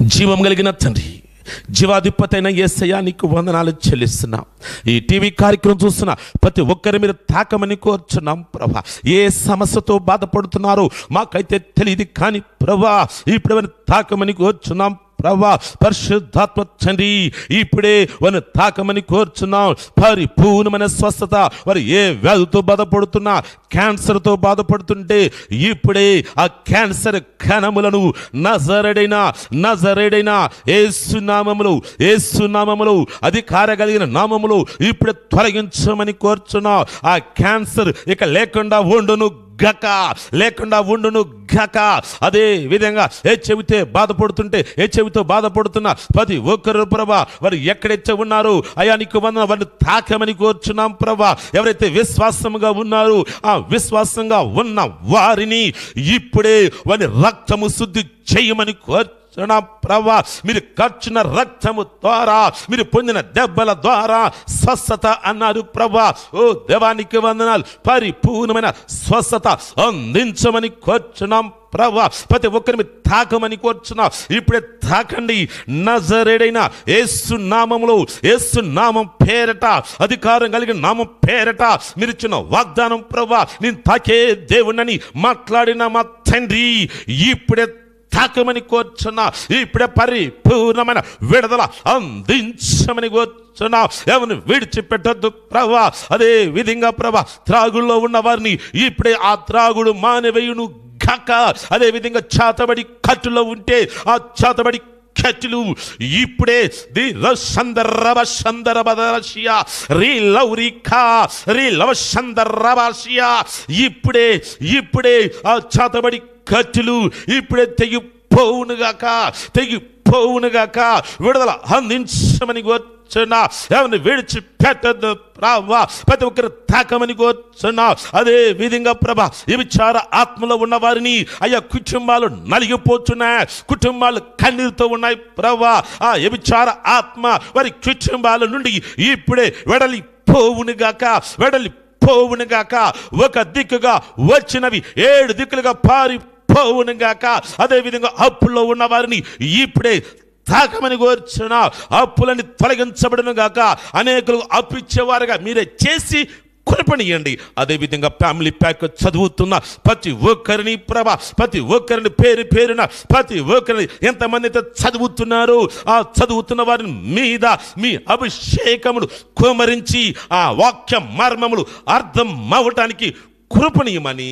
జీవం కలిగిన తండ్రి జీవాధిపతైన ఏసయ్య నీకు వందనాలు చెల్లిస్తున్నాం ఈ టీవీ కార్యక్రమం చూస్తున్న ప్రతి ఒక్కరి మీద తాకమని కోరుచున్నాం ప్రభా ఏ సమస్యతో బాధపడుతున్నారో మాకైతే తెలియదు కానీ ప్రభా ఇప్పుడు తాకమని కోరుచున్నాం ప్రభా పరిశుద్ధాత్మ తండ్రి ఇప్పుడే వారిని తాకమని కోరుచున్నాం పరిపూర్ణమైన స్వస్థత వారు ఏ వ్యాధితో బాధపడుతున్నా క్యాన్సర్తో బాధపడుతుంటే ఇప్పుడే ఆ క్యాన్సర్ కణములను నజరడైన నజరడైన ఏసునామములు ఏసునామములు అధికార కలిగిన నామములు ఇప్పుడే తొలగించమని కోరుచున్నాం ఆ క్యాన్సర్ ఇక లేకుండా ఉండును గక లేకుండా ఉండును గక అదే విధంగా ఏ చెబితే బాధపడుతుంటే ఏ చెవితో బాధపడుతున్నా ప్రతి ఒక్కరు ప్రభా వారు ఎక్కడైతే ఉన్నారు అయా నీకు వందన వారిని తాకమని కోరుచున్నాం ప్రభా ఎవరైతే విశ్వాసముగా ఉన్నారు ఆ విశ్వాసంగా ఉన్న వారిని ఇప్పుడే వారి రక్తము శుద్ధి చేయమని కోరు నా ప్రభా మీరు ఖర్చున రక్తము ద్వారా మీరు పొందిన దెబ్బల ద్వారా స్వస్థత అన్నారు ప్రభా ఓ దేవానికి వందనాలు పరిపూర్ణమైన స్వస్థత అందించమని కోరుచున్నాం ప్రభా ప్రతి ఒక్కరిని తాకమని కోరుచున్నాం ఇప్పుడే తాకండి నజరేడైన ఏసు నామములో ఏసు నామం పేరట అధికారం కలిగిన నామం పేరట మీరు ఇచ్చిన వాగ్దానం ప్రభా నేను తాకే దేవుణ్ణని మాట్లాడిన మా తండ్రి ఇప్పుడే తాకమని కోరుచున్నా ఇప్పుడే పరిపూర్ణమైన విడుదల అందించమని కోరుచున్నా ఎవరిని విడిచిపెట్టద్దు ప్రభా అదే విధంగా ప్రభా త్రాగుల్లో ఉన్న వారిని ఇప్పుడే ఆ త్రాగుడు మానవేయును గక అదే విధంగా చాతబడి కట్టులో ఉంటే ఆ చాతబడి కట్టులు ఇప్పుడే ది రసందరవ సందరబదరషియా రీ లౌరికా రీ లవ సందరవాషియా ఇప్పుడే ఇప్పుడే ఆ చాతబడి కట్టులు ఇప్పుడే తెగి పోవునుగాక తెగి పోవునుగాక విడుదల అందించమని కూర్చున్నా ఎవరిని విడిచి పెట్టద్దు ప్రభా ప్రతి ఒక్కరు తాకమని కూర్చున్నా అదే విధంగా ప్రభా ఈ విచార ఆత్మలో ఉన్న వారిని అయ్యా కుటుంబాలు నలిగిపోతున్నాయి కుటుంబాలు కన్నీరుతో ఉన్నాయి ప్రభా ఆ విచార ఆత్మ వారి కుటుంబాల నుండి ఇప్పుడే వెడలి పోవునుగాక వెడలి పోవునుగాక ఒక దిక్కుగా వచ్చినవి ఏడు దిక్కులుగా పారి పోవునుగాక అదే విధంగా అప్పుల్లో ఉన్న వారిని ఇప్పుడే తాకమని కోరుచున్న అప్పులని తొలగించబడును గాక అనేకులు అప్పిచ్చేవారుగా మీరే చేసి కొనపనియండి అదేవిధంగా ఫ్యామిలీ ప్యాక్ చదువుతున్న ప్రతి ఒక్కరిని ప్రభ ప్రతి ఒక్కరిని పేరు పేరున ప్రతి ఒక్కరిని ఎంతమంది అయితే చదువుతున్నారు ఆ చదువుతున్న వారిని మీద మీ అభిషేకములు కుమరించి ఆ వాక్య మర్మములు అర్థం అవ్వటానికి కృపణీయమని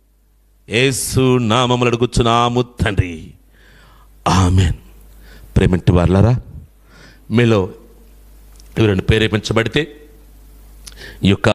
యేసు నామములు అడుగుచున్నాము తండ్రి ఆమెన్ ప్రేమింటి వాళ్ళరా మీలో ఎవరైనా ప్రేరేపించబడితే ఈ యొక్క